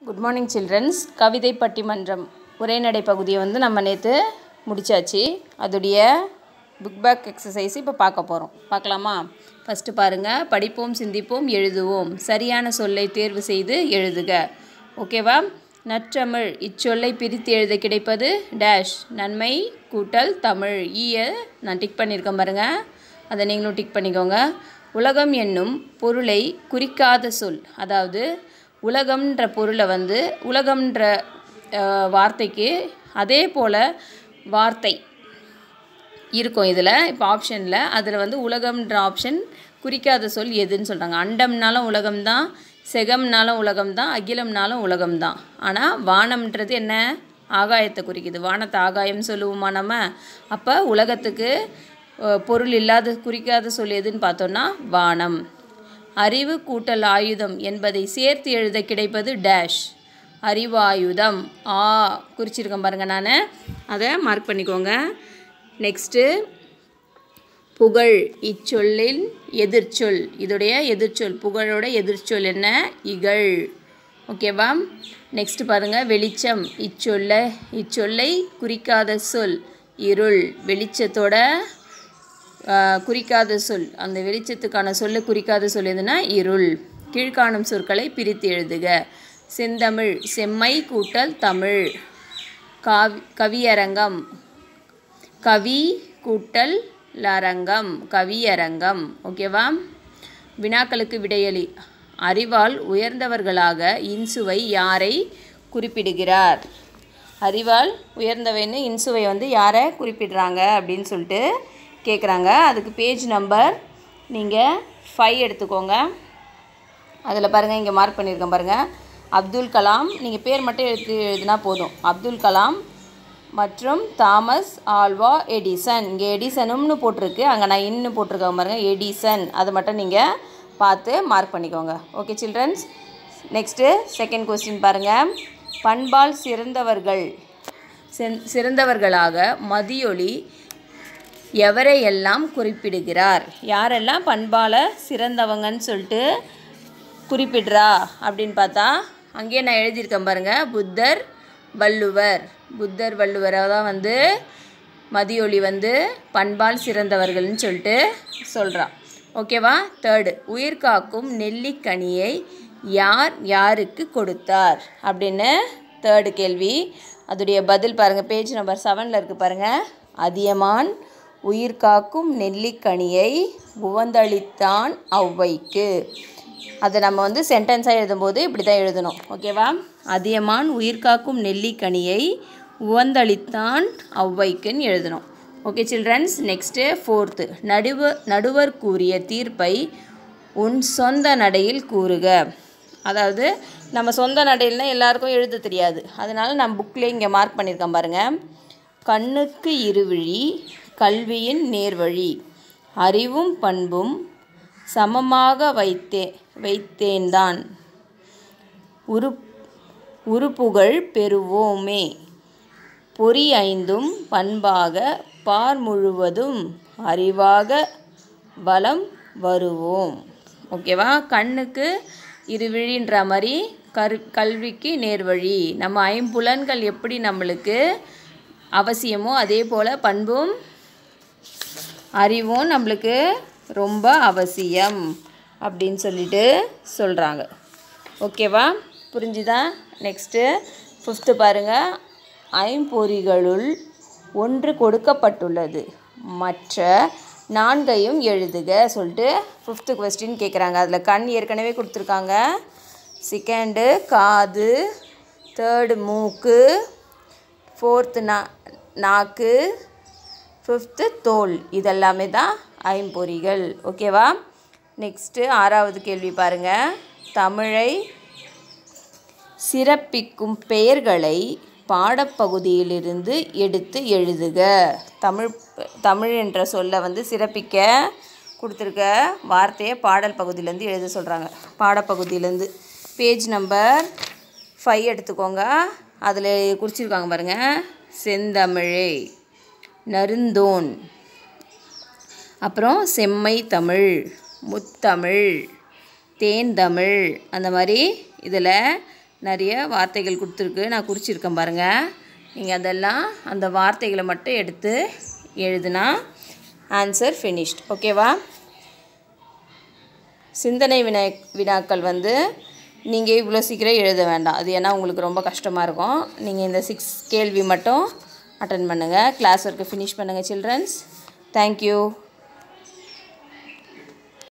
good morning children's கவிதை பட்டிமன்றம் உரைநடை பகுதியை வந்து நம்ம நேற்று முடிச்சாச்சு அதோடைய புக் பேக் எக்ஸசைஸ் இப்போ பார்க்க போகிறோம் பார்க்கலாமா ஃபஸ்ட்டு பாருங்கள் படிப்போம் சிந்திப்போம் எழுதுவோம் சரியான சொல்லை தேர்வு செய்து எழுதுக ஓகேவா நற்றமிழ் இச்சொல்லை பிரித்து எழுத கிடைப்பது டேஷ் நன்மை கூட்டல் தமிழ் ஈய நான் டிக் பண்ணியிருக்கேன் பாருங்கள் அதை நீங்களும் டிக் பண்ணிக்கோங்க உலகம் என்னும் பொருளை குறிக்காத சொல் அதாவது உலகம்ன்ற பொருளை வந்து உலகம்ன்ற அஹ், வார்த்தைக்கு அதே போல் வார்த்தை இருக்கும் இதில் இப்போ ஆப்ஷனில் அதில் வந்து உலகம்ன்ற ஆப்ஷன் குறிக்காத சொல் எதுன்னு சொல்கிறாங்க அண்டம்னாலும் உலகம்தான் செகம்னாலும் உலகம்தான் அகிலம்னாலும் உலகம்தான் ஆனால் வானம்ன்றது என்ன ஆகாயத்தை குறிக்குது வானத்தை ஆகாயம் சொல்லுவோமா நம்ம அப்போ உலகத்துக்கு அஹ், பொருள் இல்லாத குறிக்காத சொல் எதுன்னு பார்த்தோன்னா வானம் அறிவு கூட்டல் ஆயுதம் என்பதை சேர்த்து எழுத கிடைப்பது டேஷ் அறிவாயுதம் ஆ குறிச்சிருக்கேன் பாருங்கள் நான் அதை மார்க் பண்ணிக்கோங்க நெக்ஸ்ட்டு புகழ் இச்சொல்லின் எதிர்ச்சொல் இதோடைய எதிர்ச்சொல் புகழோட எதிர்ச்சொல் என்ன இகழ் ஓகேவா நெக்ஸ்ட் பாருங்கள் வெளிச்சம் இச்சொல்ல இச்சொல்லை குறிக்காத சொல் இருள் வெளிச்சத்தோட ஆஹ், குறிக்காத சொல் அந்த வெளிச்சத்துக்கான சொல்லை குறிக்காத சொல் எதுனா இருள் கீழ்காணும் சொற்களை பிரித்து எழுதுக செந்தமிழ் செம்மை கூட்டல் தமிழ் காவி கவியரங்கம் கவி கூட்டல் லரங்கம் கவியரங்கம் ஓகேவா வினாக்களுக்கு விடையளி அறிவால் உயர்ந்தவர்களாக இன்சுவை யாரை குறிப்பிடுகிறார் அறிவால் உயர்ந்தவைன்னு இன்சுவை வந்து யாரை குறிப்பிடுறாங்க அப்படின்னு சொல்லிட்டு கேட்குறாங்க அதுக்கு பேஜ் நம்பர் நீங்கள் ஃபைவ் எடுத்துக்கோங்க அதில் பாருங்கள் இங்கே மார்க் பண்ணியிருக்கேன் பாருங்கள் அப்துல் கலாம் நீங்கள் பேர் மட்டும் எடுத்து எழுதினா போதும் அப்துல் கலாம் மற்றும் தாமஸ் ஆல்வா எடிசன் இங்கே எடிசனும்னு போட்டிருக்கு அங்கே நான் இன்னு போட்டிருக்கேன் பாருங்கள் எடிசன் அதை மட்டும் நீங்கள் பார்த்து மார்க் பண்ணிக்கோங்க okay childrens next second question பாருங்கள் பண்பால் சிறந்தவர்கள் சென் சிறந்தவர்களாக மதியொலி எவரையெல்லாம் குறிப்பிடுகிறார் யாரெல்லாம் பண்பால சிறந்தவங்கன்னு சொல்லிட்டு குறிப்பிடுறா அப்படின்னு பார்த்தா அங்கேயே நான் எழுதியிருக்கேன் பாருங்கள் புத்தர் வள்ளுவர் புத்தர் வள்ளுவரை தான் வந்து மதியொலி வந்து பண்பால் சிறந்தவர்கள்னு சொல்லிட்டு சொல்கிறான் ஓகேவா தேர்டு உயிர் காக்கும் நெல்லிக்கனியை யார் யாருக்கு கொடுத்தார் அப்படின்னு தேர்டு கேள்வி அதோடைய பதில் பாருங்கள் பேஜ் நம்பர் செவனில் இருக்குது பாருங்கள் அதியமான் உயிர் காக்கும் நெல்லிக்கனியை உவந்தளித்தான் ஔவைக்கு அதை நம்ம வந்து சென்டென்ஸாக எழுதும்போது இப்படி தான் எழுதணும் ஓகேவா அதியமான் உயிர் காக்கும் நெல்லிக்கனியை உவந்தளித்தான் ஔவைக்குன்னு எழுதணும் ஓகே சில்ட்ரன்ஸ் நெக்ஸ்ட்டு ஃபோர்த்து நடுவர் நடுவர் கூறிய தீர்ப்பை உன் சொந்த நடையில் கூறுக அதாவது நம்ம சொந்த நடையில்னா எல்லாருக்கும் எழுத தெரியாது அதனால் நான் புக்கில் இங்கே மார்க் பண்ணியிருக்கேன் பாருங்கள் கண்ணுக்கு இருவிழி கல்வியின் நேர்வழி அறிவும் பண்பும் சமமாக வைத்தே வைத்தேன்தான் உரு உருப்புகழ் பெறுவோமே பொறி ஐந்தும் பண்பாக பார் முழுவதும் அறிவாக வலம் வருவோம் ஓகேவா கண்ணுக்கு இருவிழின்ற மாதிரி கரு கல்விக்கு நேர்வழி நம்ம ஐம்புலன்கள் எப்படி நம்மளுக்கு அவசியமோ அதே போல் பண்பும் அறிவும் நம்மளுக்கு ரொம்ப அவசியம் அப்படின்னு சொல்லிட்டு சொல்கிறாங்க ஓகேவா புரிஞ்சுதா நெக்ஸ்ட்டு ஃபிஃப்த்து பாருங்கள் ஐம்பொறிகளுள் ஒன்று கொடுக்கப்பட்டுள்ளது மற்ற நான்கையும் எழுதுக சொல்லிட்டு ஃபிஃப்த்து கொஸ்டின் கேட்குறாங்க அதில் கண் ஏற்கனவே கொடுத்துருக்காங்க செகண்டு காது தேர்டு மூக்கு ஃபோர்த்து நா நாக்கு ஃபிஃப்த்து தோல் இதெல்லாமே தான் ஐம்பொறிகள் ஓகேவா நெக்ஸ்ட்டு ஆறாவது கேள்வி பாருங்கள் தமிழை சிறப்பிக்கும் பெயர்களை பாடப்பகுதியிலிருந்து எடுத்து எழுதுக தமிழ் தமிழ் என்ற சொல்லை வந்து சிறப்பிக்க கொடுத்துருக்க வார்த்தையை பாடல் பகுதியிலேருந்து எழுத சொல்கிறாங்க பாடப்பகுதியிலேருந்து பேஜ் நம்பர் ஃபைவ் எடுத்துக்கோங்க அதில் குறிச்சிருக்காங்க பாருங்கள் செந்தமிழே நருந்தோன் அப்புறம் செம்மை தமிழ் முத்தமிழ் தேன்தமிழ் அந்த மாதிரி இதில் நிறைய வார்த்தைகள் கொடுத்துருக்கு நான் குறிச்சிருக்கேன் பாருங்கள் நீங்கள் அதெல்லாம் அந்த வார்த்தைகளை மட்டும் எடுத்து எழுதுனா ஆன்சர் ஃபினிஷ்ட் ஓகேவா சிந்தனை வினா வினாக்கள் வந்து நீங்கள் இவ்வளோ சீக்கிரம் எழுத வேண்டாம் அது ஏன்னா உங்களுக்கு ரொம்ப கஷ்டமாக இருக்கும் நீங்கள் இந்த சிக்ஸ் கேள்வி மட்டும் அட்டன் பண்ணுங்கள் கிளாஸ் ஒர்க்கு ஃபினிஷ் பண்ணுங்கள் சில்ட்ரன்ஸ் தேங்க்யூ